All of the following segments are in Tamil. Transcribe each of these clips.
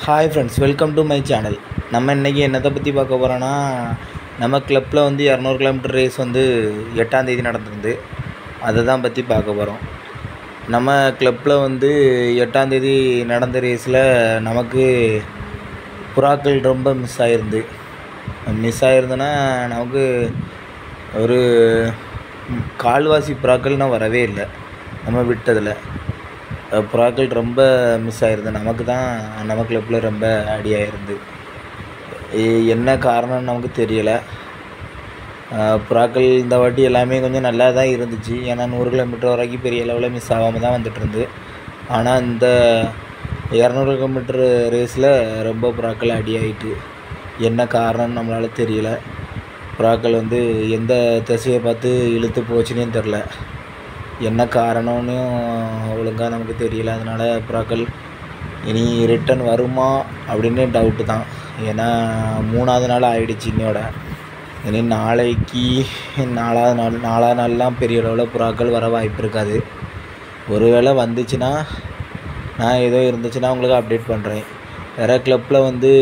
hi friends welcome to my channel நம்ம இன்றைக்கி என்னத்தை பற்றி பார்க்க போகிறோன்னா நம்ம கிளப்பில் வந்து இரநூறு கிலோமீட்டர் ரேஸ் வந்து எட்டாந்தேதி நடந்திருந்து அதை தான் பற்றி பார்க்க போகிறோம் நம்ம கிளப்பில் வந்து எட்டாந்தேதி நடந்த ரேஸில் நமக்கு புறாக்கள் ரொம்ப மிஸ் ஆகிருந்து மிஸ் ஆகிருந்துன்னா நமக்கு ஒரு ம், கால்வாசி புறாக்கள்னால் வரவே இல்லை நம்ம விட்டதில் அஹ் புறாக்கள் ரொம்ப மிஸ் ஆகிருது நமக்கு தான் நம்ம கிளப்பில் ரொம்ப அடி ஆயிருந்து எ- என்ன காரணம்னு நமக்கு தெரியலை புறாக்கள் இந்த வாட்டி எல்லாமே கொஞ்சம் நல்லா தான் இருந்துச்சு ஏன்னா நூறு கிலோமீட்டர் வரைக்கும் பெரிய லெவலில் மிஸ் ஆகாமல் தான் வந்துட்டு இருந்து ஆனால் இந்த இரநூறு கிலோமீட்டர் ரேஸில் ரொம்ப புறாக்கள் அடி ஆயிட்டு என்ன காரணம்னு நம்மளால் தெரியல புறாக்கள் வந்து எந்த திசையை பார்த்து இழுத்து போச்சுன்னே தெரில என்ன காரணம்னு ஒழுங்காக நமக்கு தெரியல அதனால் புறாக்கள் இனி ரிட்டன் வருமா அப்படின்னு டவுட்டு தான் ஏன்னா மூணாவது நாள் ஆயிடுச்சு இன்னையோட இனி நாளைக்கு நாலாவது நாள் நாலாவது நாள்லாம் பெரிய அளவில் புறாக்கள் வர வாய்ப்பு இருக்காது ஒருவேளை வந்துச்சுன்னா நான் ஏதோ இருந்துச்சுன்னா உங்களுக்கு அப்டேட் பண்ணுறேன் வேறு கிளப்பில் வந்து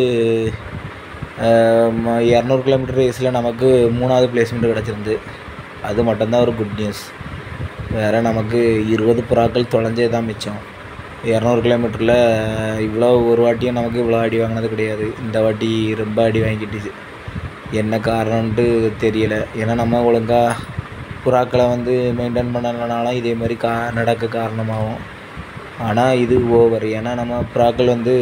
இரநூறு கிலோமீட்டர் ரேஸில் நமக்கு மூணாவது பிளேஸ்மெண்ட் கிடச்சிருந்து அது மட்டும்தான் ஒரு குட் நியூஸ் வேறு நமக்கு இருபது புறாக்கள் தொலைஞ்சே தான் மிச்சம் இரநூறு கிலோமீட்டரில் இவ்வளோ ஒரு வாட்டியும் நமக்கு இவ்வளோ அடி வாங்கினது கிடையாது இந்த வாட்டி ரொம்ப அடி வாங்கிட்டுச்சு என்ன காரணம்ன்ட்டு தெரியல ஏன்னா நம்ம ஒழுங்காக புறாக்களை வந்து மெயின்டைன் பண்ணலனாலும் இதே மாதிரி கா நடக்க காரணமாகும் ஆனால் இது ஓவர் ஏன்னா நம்ம புறாக்கள் வந்து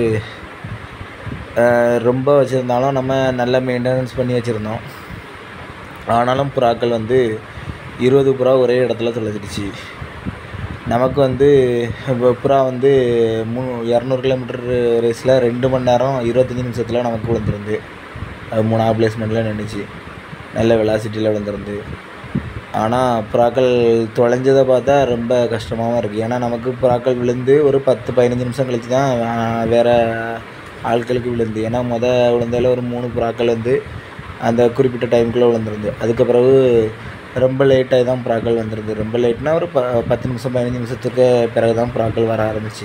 அஹ், ரொம்ப வச்சுருந்தாலும் நம்ம நல்ல மெயின்டெனன்ஸ் பண்ணி வச்சுருந்தோம் ஆனாலும் புறாக்கள் வந்து இருபது புறா ஒரே இடத்துல தொலைச்சிடுச்சு நமக்கு வந்து இப்போ புறா வந்து மூ இரநூறு கிலோமீட்டர் ரேஸில் ரெண்டு மணி நேரம் இருபத்தஞ்சி நிமிஷத்தில் நமக்கு விழுந்துருந்து அது மூணாவது பிளேஸ்மெண்ட்டில் நின்றுச்சு நல்ல வெலாசிட்டியில் விழுந்துருந்து ஆனால் புறாக்கள் தொலைஞ்சதை பார்த்தா ரொம்ப கஷ்டமாகவும் இருக்குது ஏன்னா நமக்கு புறாக்கள் விழுந்து ஒரு பத்து பதினஞ்சு நிமிஷம் கழிச்சு தான் ஆஹ், வேற ஆட்களுக்கு விழுந்து ஏன்னா முத விழுந்ததில் ஒரு மூணு புறாக்கள் வந்து அந்த குறிப்பிட்ட டைமுக்குள்ளே விழுந்துருந்து அதுக்கு பிறகு ரொம்ப லேட்டாகி தான் புறாக்கள் வந்துருந்து ரொம்ப லேட்னா ஒரு ப பத்து நிமிஷம் பதினஞ்சு நிமிஷத்துக்கு பிறகு தான் புறாக்கள் வர ஆரம்பிச்சு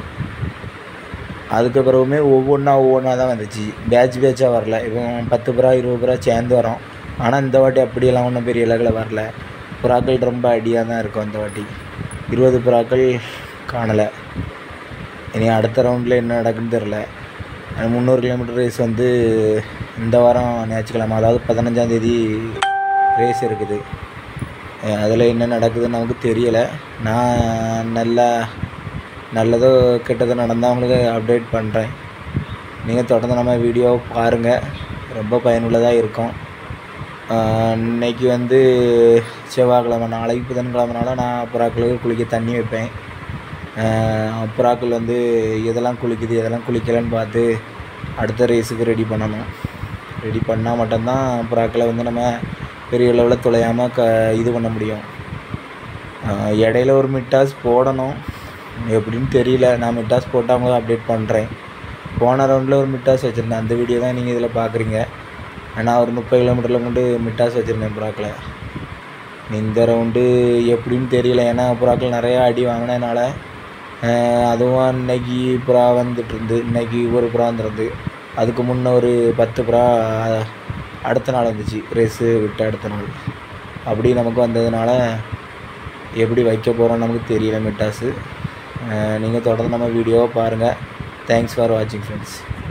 அதுக்கு பிறகுமே ஒவ்வொன்றா ஒவ்வொன்றா தான் வந்துச்சு பேட்ச் பேட்சாக வரல இப்போ பத்து புறா இருபது புறா சேர்ந்து வரோம் ஆனால் இந்த வாட்டி அப்படியெல்லாம் ஒன்றும் பெரிய அளவில் வரல புறாக்கள் ரொம்ப அடியாக தான் இருக்கும் இந்த வாட்டி இருபது புறாக்கள் காணலை இனி அடுத்த ரவுண்டில் என்ன நடக்குன்னு தெரில முந்நூறு கிலோமீட்டர் ரேஸ் வந்து இந்த வாரம் ஞாயிற்றுக்கிழமை அதாவது பதினஞ்சாந்தேதி ரேஸ் இருக்குது அதில் என்ன நடக்குதுன்னு நமக்கு தெரியலை நான் நல்லா நல்லதோ கெட்டதோ நடந்தால் உங்களுக்கு அப்டேட் பண்ணுறேன் நீங்கள் தொடர்ந்து நம்ம வீடியோ பாருங்கள் ரொம்ப பயனுள்ளதாக இருக்கும் ஆஹ் இன்னைக்கு வந்து செவ்வாய்க்கிழமை நாளைக்கு புதன்கிழமைனால நான் புறாக்களுக்கு குளிக்க தண்ணி வைப்பேன் ஆஹ் புறாக்கள் வந்து எதெல்லாம் குளிக்குது எதெல்லாம் குளிக்கலைன்னு பார்த்து அடுத்த ரேஸுக்கு ரெடி பண்ணணும் ரெடி பண்ணால் மட்டும்தான் புறாக்களை வந்து நம்ம பெரிய லெவலில் தொலையாமல் க இது பண்ண முடியும் ஆஹ் இடையில ஒரு மிட்டாஸ் போடணும் எப்படின்னு தெரியல நான் மிட்டாஸ் போட்டு அவங்க அப்டேட் பண்ணுறேன் போன ரவுண்டில் ஒரு மிட்டாஸ் வச்சுருந்தேன் அந்த வீடியோ தான் நீங்கள் இதில் பார்க்குறீங்க நான் ஒரு முப்பது கிலோமீட்டரில் கொண்டு மிட்டாஸ் வச்சுருந்தேன் புறாக்களை இந்த ரவுண்டு எப்படின்னு தெரியல ஏன்னா புறாக்கள் நிறையா அடி வாங்கினதுனால ஆஹ் அதுவும் இன்னைக்கு புறா வந்துட்டு இருந்து இன்னைக்கு ஒரு புறா வந்துருந்து அதுக்கு முன்ன ஒரு பத்து புறா அடுத்த நாள் வந்துச்சு ரேஸு விட்டு அடுத்த நாள் அப்படி நமக்கு வந்ததுனால எப்படி வைக்க போகிறோம் நமக்கு தெரியல மிட்டாஸு நீங்கள் தொடர்ந்து நம்ம வீடியோவை பாருங்கள் தேங்க்ஸ் ஃபார் வாட்சிங் ஃப்ரெண்ட்ஸ்